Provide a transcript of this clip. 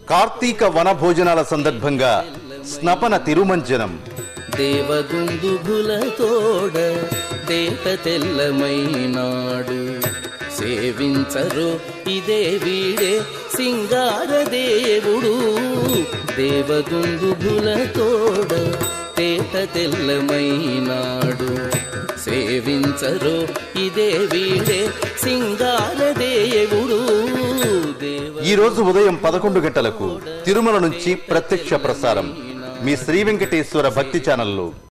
కార్తీక వన భోజనాల సందర్భంగా స్నపన తిరుమంజనం దేవదుందుభులతోడ దేట తెల్లమైనాడు సేవించరు ఇదే వీడే సింగార దేవుడు దేవదుందుభులతోడ తేట తెల్లమైనాడు సేవించరు ఇదే వీడే సింగార దేవుడు దేవ ఈ రోజు ఉదయం పదకొండు గంటలకు తిరుమల నుంచి ప్రత్యక్ష ప్రసారం మీ శ్రీ వెంకటేశ్వర భక్తి ఛానల్లో